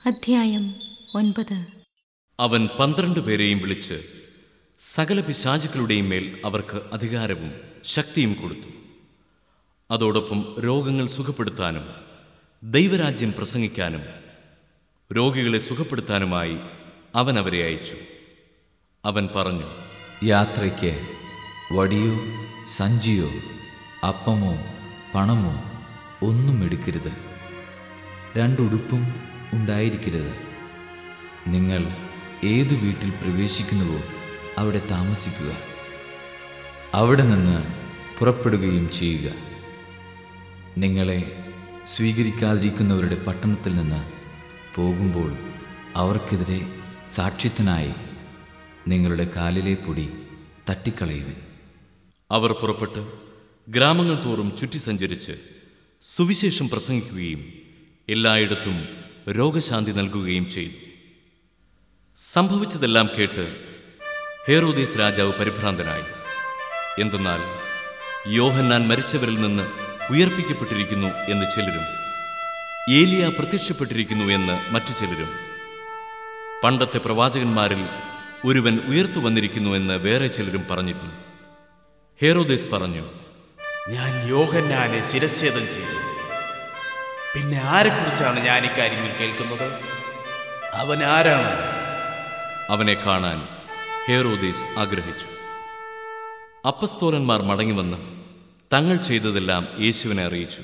അധ്യായം ഒൻപത് അവൻ പന്ത്രണ്ട് പേരെയും വിളിച്ച് സകല പിശാചുക്കളുടെയും മേൽ അവർക്ക് അധികാരവും ശക്തിയും കൊടുത്തു അതോടൊപ്പം രോഗങ്ങൾ സുഖപ്പെടുത്താനും ദൈവരാജ്യം പ്രസംഗിക്കാനും രോഗികളെ സുഖപ്പെടുത്താനുമായി അവൻ അവരെ അയച്ചു അവൻ പറഞ്ഞു യാത്രയ്ക്ക് വടിയോ സഞ്ചിയോ അപ്പമോ പണമോ ഒന്നും എടുക്കരുത് രണ്ടുടുപ്പും ഉണ്ടായിരിക്കരുത് നിങ്ങൾ ഏതു വീട്ടിൽ പ്രവേശിക്കുന്നുവോ അവിടെ താമസിക്കുക അവിടെ നിന്ന് പുറപ്പെടുകയും ചെയ്യുക നിങ്ങളെ സ്വീകരിക്കാതിരിക്കുന്നവരുടെ പട്ടണത്തിൽ നിന്ന് പോകുമ്പോൾ അവർക്കെതിരെ സാക്ഷ്യത്തിനായി നിങ്ങളുടെ കാലിലെ പൊടി തട്ടിക്കളയുവിൻ അവർ പുറപ്പെട്ട് ഗ്രാമങ്ങൾ തോറും ചുറ്റി സഞ്ചരിച്ച് സുവിശേഷം പ്രസംഗിക്കുകയും എല്ലായിടത്തും രോഗശാന്തി നൽകുകയും ചെയ്തു സംഭവിച്ചതെല്ലാം കേട്ട് ഹേറോദീസ് രാജാവ് പരിഭ്രാന്തനായി എന്തെന്നാൽ യോഹന്നാൻ മരിച്ചവരിൽ നിന്ന് ഉയർപ്പിക്കപ്പെട്ടിരിക്കുന്നു എന്ന് ചിലരും ഏലിയ പ്രത്യക്ഷപ്പെട്ടിരിക്കുന്നു എന്ന് മറ്റു ചിലരും പണ്ടത്തെ പ്രവാചകന്മാരിൽ ഒരുവൻ ഉയർത്തു വന്നിരിക്കുന്നു എന്ന് വേറെ ചിലരും പറഞ്ഞിരുന്നു ഹേറോദേസ് പറഞ്ഞു ഞാൻ യോഹന്നാനെ ശിരച്ഛേദം ചെയ്തു പിന്നെ ആരെക്കുറിച്ചാണ് ഞാൻ ഇക്കാര്യങ്ങൾ കേൾക്കുന്നത് അവൻ ആരാണ് അവനെ കാണാൻ ഹേറോദേസ് ആഗ്രഹിച്ചു അപ്പസ്തോലന്മാർ മടങ്ങിവന്ന് തങ്ങൾ ചെയ്തതെല്ലാം യേശുവിനെ അറിയിച്ചു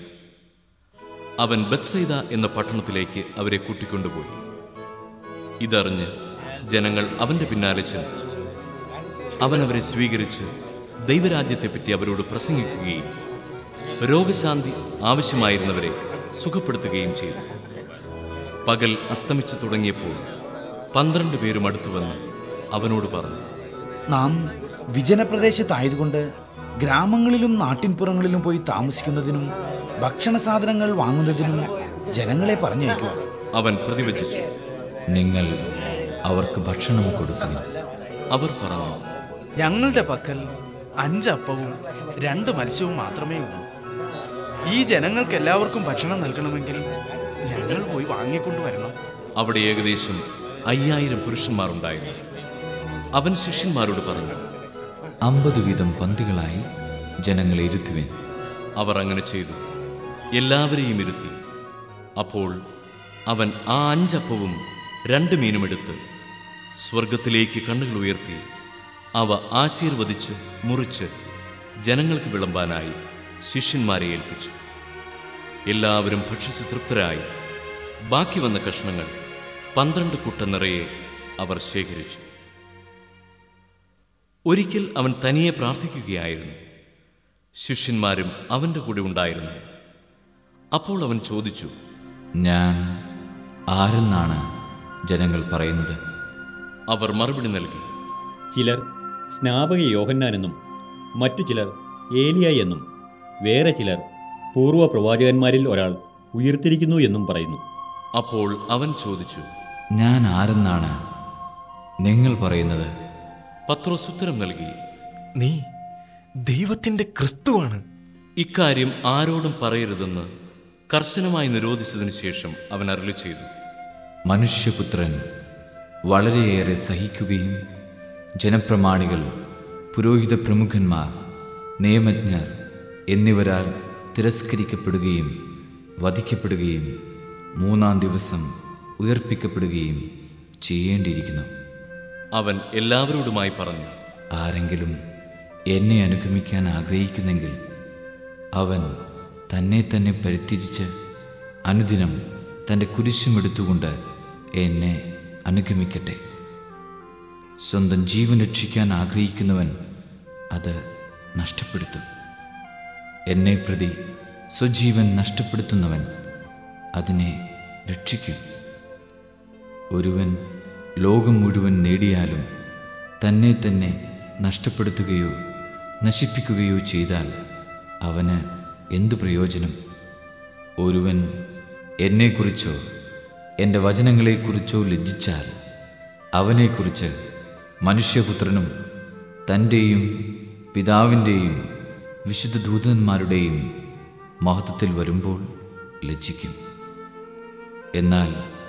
അവൻ ബത്സൈദ എന്ന പട്ടണത്തിലേക്ക് അവരെ കൂട്ടിക്കൊണ്ടുപോയി ഇതറിഞ്ഞ് ജനങ്ങൾ അവന്റെ പിന്നാലെ ചെന്നു അവൻ അവരെ സ്വീകരിച്ച് ദൈവരാജ്യത്തെപ്പറ്റി അവരോട് പ്രസംഗിക്കുകയും രോഗശാന്തി ആവശ്യമായിരുന്നവരെ സുഖപ്പെടുത്തുകയും ചെയ്തു പകൽ അസ്തമിച്ചു തുടങ്ങിയപ്പോൾ പന്ത്രണ്ട് പേരും അടുത്തുവന്ന് അവനോട് പറഞ്ഞു നാം വിജനപ്രദേശത്തായതുകൊണ്ട് ഗ്രാമങ്ങളിലും നാട്ടിൻപുറങ്ങളിലും പോയി താമസിക്കുന്നതിനും ഭക്ഷണ സാധനങ്ങൾ വാങ്ങുന്നതിനും ജനങ്ങളെ പറഞ്ഞയക്കുക അവൻ പ്രതിവചിച്ചു നിങ്ങൾ അവർക്ക് ഭക്ഷണം കൊടുക്കുവിൻ അവർ പറഞ്ഞു ഞങ്ങളുടെ പക്കൽ അഞ്ചപ്പവും രണ്ട് മത്സ്യവും മാത്രമേ ഉള്ളൂ ഈ ജനങ്ങൾക്ക് എല്ലാവർക്കും ഭക്ഷണം നൽകണമെങ്കിൽ ഞങ്ങൾ പോയി വാങ്ങിക്കൊണ്ടുവരണം അവിടെ ഏകദേശം അയ്യായിരം പുരുഷന്മാരുണ്ടായിരുന്നു അവൻ ശിഷ്യന്മാരോട് പറഞ്ഞു അമ്പത് വീതം പന്തികളായി ജനങ്ങളെ ഇരുത്തുവിൻ അവർ അങ്ങനെ ചെയ്തു എല്ലാവരെയും ഇരുത്തി അപ്പോൾ അവൻ ആ അഞ്ചപ്പവും രണ്ട് മീനുമെടുത്ത് സ്വർഗത്തിലേക്ക് കണ്ണുകൾ ഉയർത്തി അവ ആശീർവദിച്ച് മുറിച്ച് ജനങ്ങൾക്ക് വിളമ്പാനായി ശിഷ്യന്മാരെ ഏൽപ്പിച്ചു എല്ലാവരും ഭക്ഷിച്ച് തൃപ്തരായി ബാക്കി വന്ന കഷ്ണങ്ങൾ പന്ത്രണ്ട് കുട്ട നിറയെ അവർ ശേഖരിച്ചു ഒരിക്കൽ അവൻ തനിയെ പ്രാർത്ഥിക്കുകയായിരുന്നു ശിഷ്യന്മാരും അവന്റെ കൂടെ ഉണ്ടായിരുന്നു അപ്പോൾ അവൻ ചോദിച്ചു ഞാൻ ആരെന്നാണ് ജനങ്ങൾ പറയുന്നത് അവർ മറുപടി നൽകി ചിലർ സ്നാപക യോഹന്നാനെന്നും മറ്റു ചിലർ ഏലിയ എന്നും വേറെ ചിലർ പൂർവ്വ പ്രവാചകന്മാരിൽ ഒരാൾ ഉയർത്തിരിക്കുന്നു എന്നും പറയുന്നു അപ്പോൾ അവൻ ചോദിച്ചു ഞാൻ ആരെന്നാണ് നിങ്ങൾ പറയുന്നത് പത്രോസ് ഉത്തരം നൽകി നീ ദൈവത്തിന്റെ ക്രിസ്തുവാണ് ഇക്കാര്യം ആരോടും പറയരുതെന്ന് കർശനമായി നിരോധിച്ചതിനു ശേഷം അവൻ അരുളി ചെയ്തു മനുഷ്യപുത്രൻ വളരെയേറെ സഹിക്കുകയും ജനപ്രമാണികൾ പുരോഹിത പ്രമുഖന്മാർ നിയമജ്ഞർ എന്നിവരാൽ തിരസ്കരിക്കപ്പെടുകയും വധിക്കപ്പെടുകയും മൂന്നാം ദിവസം ഉയർപ്പിക്കപ്പെടുകയും ചെയ്യേണ്ടിയിരിക്കുന്നു അവൻ എല്ലാവരോടുമായി പറഞ്ഞു ആരെങ്കിലും എന്നെ അനുഗമിക്കാൻ ആഗ്രഹിക്കുന്നെങ്കിൽ അവൻ തന്നെ തന്നെ പരിത്യജിച്ച് അനുദിനം തൻ്റെ കുരിശുമെടുത്തുകൊണ്ട് എന്നെ അനുഗമിക്കട്ടെ സ്വന്തം ജീവൻ രക്ഷിക്കാൻ ആഗ്രഹിക്കുന്നവൻ അത് നഷ്ടപ്പെടുത്തും എന്നെ പ്രതി സ്വജീവൻ നഷ്ടപ്പെടുത്തുന്നവൻ അതിനെ രക്ഷിക്കും ഒരുവൻ ലോകം മുഴുവൻ നേടിയാലും തന്നെ തന്നെ നഷ്ടപ്പെടുത്തുകയോ നശിപ്പിക്കുകയോ ചെയ്താൽ അവന് എന്തു പ്രയോജനം ഒരുവൻ എന്നെക്കുറിച്ചോ എൻ്റെ വചനങ്ങളെക്കുറിച്ചോ ലജ്ജിച്ചാൽ അവനെക്കുറിച്ച് മനുഷ്യപുത്രനും തൻ്റെയും പിതാവിൻ്റെയും വിശുദ്ധ ദൂതന്മാരുടെയും മഹത്വത്തിൽ വരുമ്പോൾ ലജ്ജിക്കും എന്നാൽ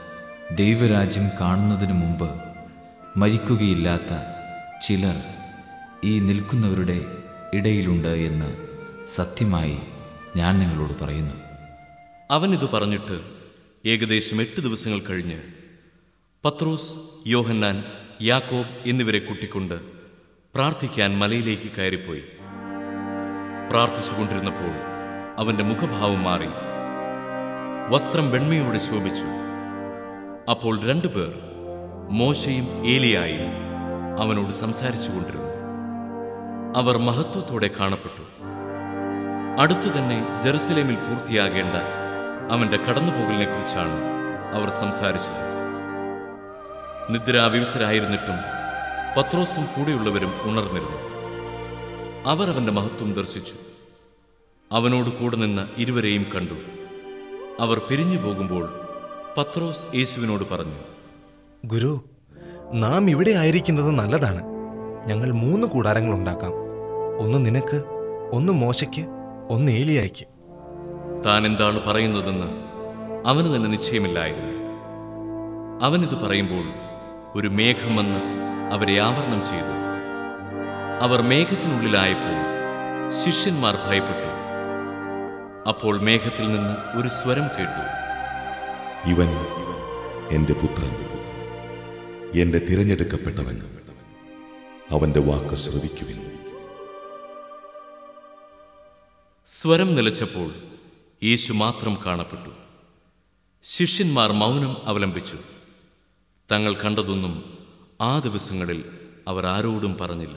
ദൈവരാജ്യം കാണുന്നതിനു മുമ്പ് മരിക്കുകയില്ലാത്ത ചിലർ ഈ നിൽക്കുന്നവരുടെ ഇടയിലുണ്ട് എന്ന് സത്യമായി ഞാൻ നിങ്ങളോട് പറയുന്നു അവൻ ഇത് പറഞ്ഞിട്ട് ഏകദേശം എട്ട് ദിവസങ്ങൾ കഴിഞ്ഞ് പത്രോസ് യോഹന്നാൻ യാക്കോബ് എന്നിവരെ കൂട്ടിക്കൊണ്ട് പ്രാർത്ഥിക്കാൻ മലയിലേക്ക് കയറിപ്പോയി പ്രാർത്ഥിച്ചുകൊണ്ടിരുന്നപ്പോൾ അവന്റെ മുഖഭാവം മാറി വസ്ത്രം വെണ്മയോടെ ശോഭിച്ചു അപ്പോൾ രണ്ടുപേർ മോശയും ഏലിയായും അവനോട് സംസാരിച്ചു കൊണ്ടിരുന്നു അവർ മഹത്വത്തോടെ കാണപ്പെട്ടു അടുത്തു തന്നെ ജെറുസലേമിൽ പൂർത്തിയാകേണ്ട അവന്റെ കടന്നുപോകലിനെ കുറിച്ചാണ് അവർ സംസാരിച്ചത് നിദ്രാവിവസരായിരുന്നിട്ടും പത്രോസും കൂടെയുള്ളവരും ഉണർന്നിരുന്നു അവർ അവന്റെ മഹത്വം ദർശിച്ചു അവനോട് കൂടെ നിന്ന് ഇരുവരെയും കണ്ടു അവർ പിരിഞ്ഞു പോകുമ്പോൾ പത്രോസ് യേശുവിനോട് പറഞ്ഞു ഗുരു നാം ഇവിടെ ആയിരിക്കുന്നത് നല്ലതാണ് ഞങ്ങൾ മൂന്ന് കൂടാരങ്ങൾ ഉണ്ടാക്കാം ഒന്ന് നിനക്ക് ഒന്ന് മോശയ്ക്ക് ഒന്ന് ഏലിയായ്ക്ക് താൻ എന്താണ് പറയുന്നതെന്ന് അവന് തന്നെ നിശ്ചയമില്ലായിരുന്നു അവനിത് പറയുമ്പോൾ ഒരു മേഘം വന്ന് അവരെ ആവരണം ചെയ്തു അവർ മേഘത്തിനുള്ളിലായപ്പോൾ ശിഷ്യന്മാർ ഭയപ്പെട്ടു അപ്പോൾ മേഘത്തിൽ നിന്ന് ഒരു സ്വരം കേട്ടു ഇവൻ എൻ്റെ പുത്രൻ എൻ്റെ തിരഞ്ഞെടുക്കപ്പെട്ടവൻ അവൻ്റെ വാക്ക് ശ്രവിക്കുവിൻ സ്വരം നിലച്ചപ്പോൾ യേശു മാത്രം കാണപ്പെട്ടു ശിഷ്യന്മാർ മൗനം അവലംബിച്ചു തങ്ങൾ കണ്ടതൊന്നും ആ ദിവസങ്ങളിൽ അവർ ആരോടും പറഞ്ഞില്ല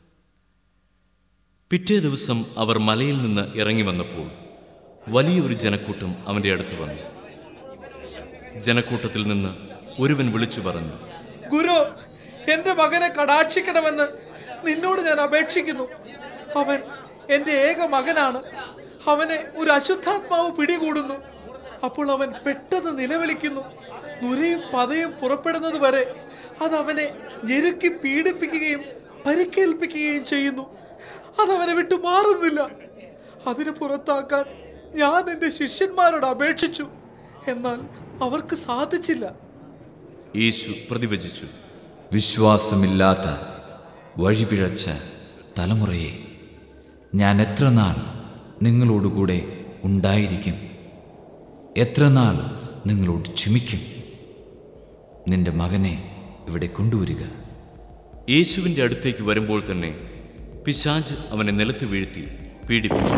പിറ്റേ ദിവസം അവർ മലയിൽ നിന്ന് ഇറങ്ങി വന്നപ്പോൾ വലിയൊരു ജനക്കൂട്ടം അവന്റെ അടുത്ത് വന്നു ജനക്കൂട്ടത്തിൽ നിന്ന് ഒരുവൻ വിളിച്ചു പറഞ്ഞു ഗുരു എന്റെ മകനെ കടാക്ഷിക്കണമെന്ന് നിന്നോട് ഞാൻ അപേക്ഷിക്കുന്നു അവൻ എന്റെ ഏക മകനാണ് അവനെ ഒരു അശുദ്ധാത്മാവ് പിടികൂടുന്നു അപ്പോൾ അവൻ പെട്ടെന്ന് നിലവിളിക്കുന്നു നുരയും പതയും പുറപ്പെടുന്നത് വരെ അത് അവനെ ഞെരുക്കി പീഡിപ്പിക്കുകയും പരിക്കേൽപ്പിക്കുകയും ചെയ്യുന്നു അതവനെ വിട്ടു മാറുന്നില്ല അതിന് പുറത്താക്കാൻ ഞാൻ എന്റെ ശിഷ്യന്മാരോട് അപേക്ഷിച്ചു എന്നാൽ അവർക്ക് സാധിച്ചില്ല യേശു പ്രതിവചിച്ചു വിശ്വാസമില്ലാത്ത വഴിപിഴച്ച തലമുറയെ ഞാൻ എത്ര നാൾ നിങ്ങളോടുകൂടെ ഉണ്ടായിരിക്കും എത്ര നാൾ നിങ്ങളോട് ക്ഷമിക്കും നിന്റെ മകനെ ഇവിടെ കൊണ്ടുവരിക യേശുവിന്റെ അടുത്തേക്ക് വരുമ്പോൾ തന്നെ പിശാജ് അവനെ നിലത്ത് വീഴ്ത്തി പീഡിപ്പിച്ചു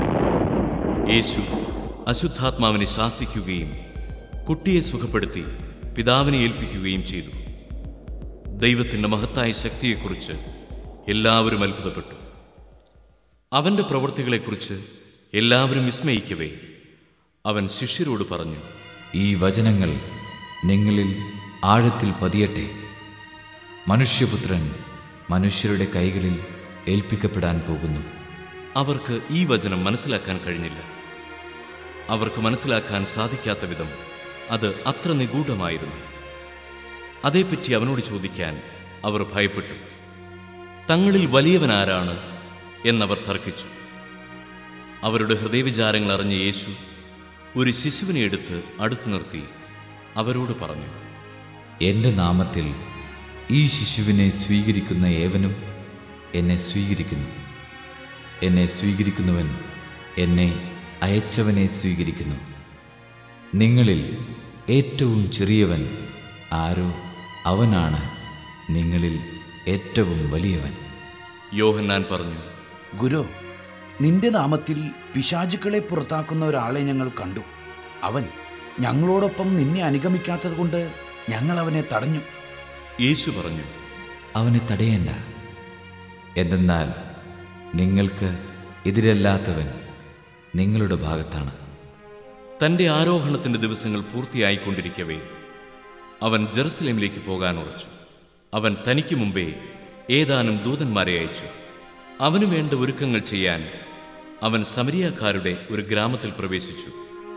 യേശു അശുദ്ധാത്മാവിനെ ശാസിക്കുകയും കുട്ടിയെ സുഖപ്പെടുത്തി പിതാവിനെ ഏൽപ്പിക്കുകയും ചെയ്തു ദൈവത്തിന്റെ മഹത്തായ ശക്തിയെക്കുറിച്ച് എല്ലാവരും അത്ഭുതപ്പെട്ടു അവന്റെ പ്രവൃത്തികളെക്കുറിച്ച് എല്ലാവരും വിസ്മയിക്കവേ അവൻ ശിഷ്യരോട് പറഞ്ഞു ഈ വചനങ്ങൾ നിങ്ങളിൽ ആഴത്തിൽ പതിയട്ടെ മനുഷ്യപുത്രൻ മനുഷ്യരുടെ കൈകളിൽ ഏൽപ്പിക്കപ്പെടാൻ പോകുന്നു അവർക്ക് ഈ വചനം മനസ്സിലാക്കാൻ കഴിഞ്ഞില്ല അവർക്ക് മനസ്സിലാക്കാൻ സാധിക്കാത്ത വിധം അത് അത്ര നിഗൂഢമായിരുന്നു അതേപ്പറ്റി അവനോട് ചോദിക്കാൻ അവർ ഭയപ്പെട്ടു തങ്ങളിൽ വലിയവൻ ആരാണ് എന്നവർ തർക്കിച്ചു അവരുടെ ഹൃദയവിചാരങ്ങൾ അറിഞ്ഞ യേശു ഒരു ശിശുവിനെ എടുത്ത് അടുത്തു നിർത്തി അവരോട് പറഞ്ഞു എൻ്റെ നാമത്തിൽ ഈ ശിശുവിനെ സ്വീകരിക്കുന്ന ഏവനും എന്നെ സ്വീകരിക്കുന്നു എന്നെ സ്വീകരിക്കുന്നവൻ എന്നെ അയച്ചവനെ സ്വീകരിക്കുന്നു നിങ്ങളിൽ ഏറ്റവും ചെറിയവൻ ആരോ അവനാണ് നിങ്ങളിൽ ഏറ്റവും വലിയവൻ യോഹന്നാൻ പറഞ്ഞു ഗുരു നിന്റെ നാമത്തിൽ പിശാചുക്കളെ പുറത്താക്കുന്ന ഒരാളെ ഞങ്ങൾ കണ്ടു അവൻ ഞങ്ങളോടൊപ്പം നിന്നെ അനുഗമിക്കാത്തത് കൊണ്ട് ഞങ്ങൾ അവനെ തടഞ്ഞു യേശു പറഞ്ഞു അവനെ തടയേണ്ട എന്തെന്നാൽ നിങ്ങൾക്ക് എതിരല്ലാത്തവൻ നിങ്ങളുടെ ഭാഗത്താണ് തന്റെ ആരോഹണത്തിന്റെ ദിവസങ്ങൾ പൂർത്തിയായിക്കൊണ്ടിരിക്കവേ അവൻ ജെറുസലേമിലേക്ക് പോകാൻ ഉറച്ചു അവൻ തനിക്ക് മുമ്പേ ഏതാനും ദൂതന്മാരെ അയച്ചു അവനു വേണ്ട ഒരുക്കങ്ങൾ ചെയ്യാൻ അവൻ സമരിയാക്കാരുടെ ഒരു ഗ്രാമത്തിൽ പ്രവേശിച്ചു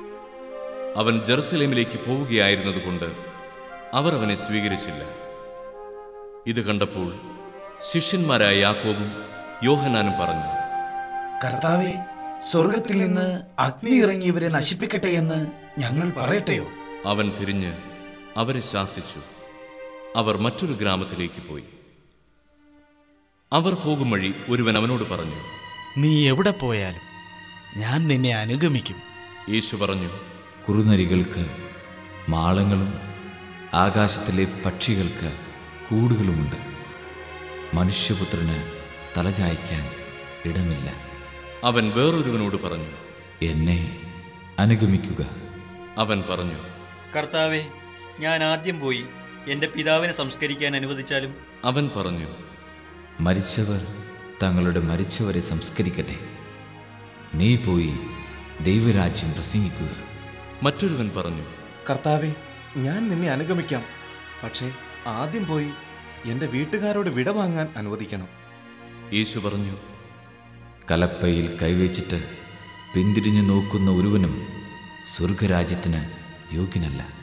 അവൻ ജെറുസലേമിലേക്ക് പോവുകയായിരുന്നതുകൊണ്ട് അവർ അവനെ സ്വീകരിച്ചില്ല ഇത് കണ്ടപ്പോൾ ശിഷ്യന്മാരായ യാക്കോബും യോഹനാനും പറഞ്ഞു കർത്താവെ സ്വർഗത്തിൽ നിന്ന് അഗ്നി ഇറങ്ങി ഇവരെ നശിപ്പിക്കട്ടെ എന്ന് ഞങ്ങൾ പറയട്ടെയോ അവൻ തിരിഞ്ഞ് അവരെ ശാസിച്ചു അവർ മറ്റൊരു ഗ്രാമത്തിലേക്ക് പോയി അവർ പോകും വഴി ഒരുവൻ അവനോട് പറഞ്ഞു നീ എവിടെ പോയാലും ഞാൻ നിന്നെ അനുഗമിക്കും യേശു പറഞ്ഞു കുറുനരികൾക്ക് മാളങ്ങളും ആകാശത്തിലെ പക്ഷികൾക്ക് കൂടുകളുമുണ്ട് മനുഷ്യപുത്രന് തലചായ്ക്കാൻ ഇടമില്ല അവൻ വേറൊരുവനോട് പറഞ്ഞു എന്നെ അനുഗമിക്കുക അവൻ പറഞ്ഞു കർത്താവെ ഞാൻ ആദ്യം പോയി എൻ്റെ പിതാവിനെ സംസ്കരിക്കാൻ അനുവദിച്ചാലും അവൻ പറഞ്ഞു മരിച്ചവർ തങ്ങളുടെ മരിച്ചവരെ സംസ്കരിക്കട്ടെ നീ പോയി ദൈവരാജ്യം പ്രസംഗിക്കുക മറ്റൊരുവൻ പറഞ്ഞു കർത്താവെ ഞാൻ നിന്നെ അനുഗമിക്കാം പക്ഷേ ആദ്യം പോയി എൻ്റെ വീട്ടുകാരോട് വിട വാങ്ങാൻ അനുവദിക്കണം യേശു പറഞ്ഞു കലപ്പയിൽ കൈവച്ചിട്ട് പിന്തിരിഞ്ഞു നോക്കുന്ന ഒരുവനും സ്വർഗരാജ്യത്തിന് യോഗ്യനല്ല